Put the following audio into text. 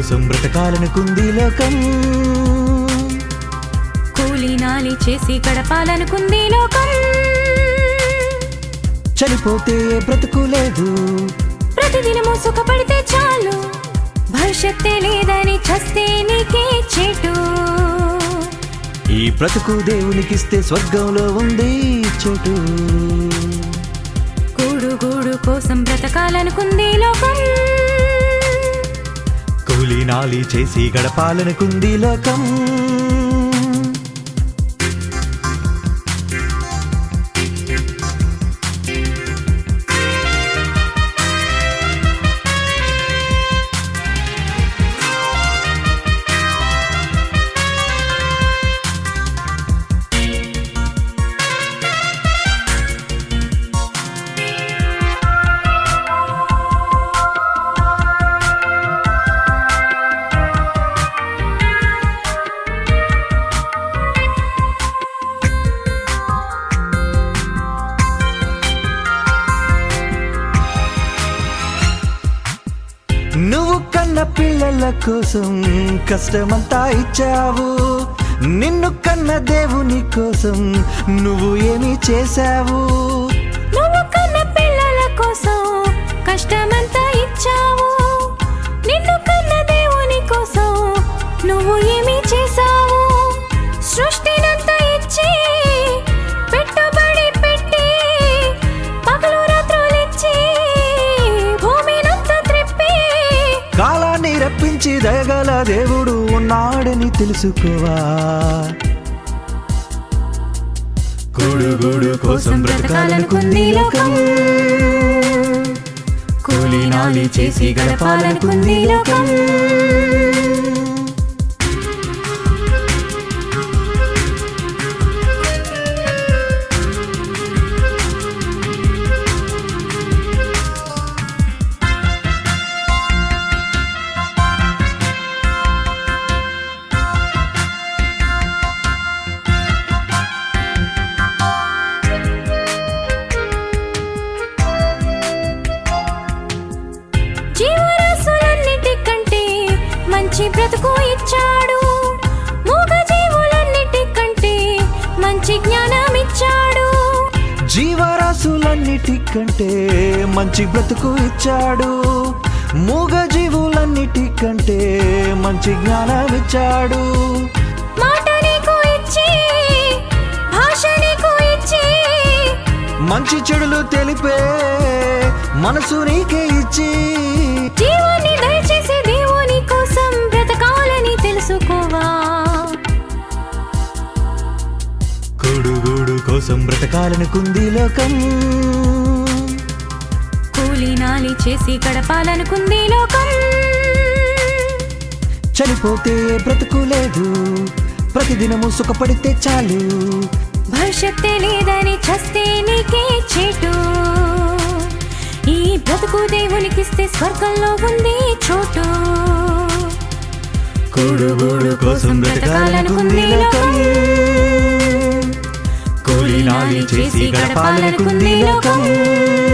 కోసం బ్రతకాలనుకుంది లోకం కూలి నాలి చేసి గడపాలనుకుంది లోకం చనిపోతే బ్రతుకు లేదు ప్రతిదినము సుఖపడితే చాలు భవిష్యత్తే లేదని చస్తే నీకే చెటు ఈ బ్రతుకు దేవునికిస్తే స్వర్గంలో ఉంది చోటు గూడు గూడు కోసం బ్రతకాలనుకుంది లోకం కూలి నాలి చేసి గడపాలనుకుంది లోకం నువ్వు కన్న పిల్లల కోసం కష్టమంతా ఇచ్చావు నిన్ను కన్న దేవుని కోసం నువ్వు ఏమి చేశావు నువ్వు కన్న పిల్లల కోసం కష్టమంతా ఇచ్చావు నిన్ను కన్న దేవుని కోసం నువ్వు ఏమి చేశావు సృష్టినంతా ఇచ్చి పెట్టుబడి పెట్టి పగలు రాత్రులిచ్చి భూమినంతా త్రిప్పి కాలాన్ని రప్పించి దయగల దేవుడు ఉన్నాడని తెలుసుకోవా గూడు గూడు కోసం బ్రతకాలనుకుంది లోకం కూలి నాలి చేసి గడపాలనుకుంది లోకం జీవరాశులన్నిటికంటే మంచి బ్రతుకు ఇచ్చాడు మూగ జీవులన్నిటికంటే మంచి జ్ఞానం ఇచ్చాడు జీవరాశులన్నిటికంటే మంచి బ్రతుకు ఇచ్చాడు మూగ జీవులన్నిటికంటే మంచి జ్ఞానం ఇచ్చాడు మాట నీకు ఇచ్చి భాష నీకు ఇచ్చి మంచి చెడులు తెలిపే మనసు నీకే ఇచ్చి జీవాన్ని దయచేసి దేవుని కోసం బ్రతకాలని తెలుసుకోవా గూడు గూడు కోసం బ్రతకాలనుకుంది లోకం కూలి నాలి చేసి గడపాలనుకుంది లోకం చనిపోతే బ్రతుకు లేదు ప్రతిదినము సుఖపడితే చాలు భవిష్యత్తే లేదని చస్తే నీకే చేటు ఈ బ్రతుకు దేవునికిస్తే స్వర్గంలో ఉంది చోటు గూడు గూడు కోసం బ్రతకాలనుకుంది లోకం కూలి నాలి చేసి గడపాలనుకుంది లోకం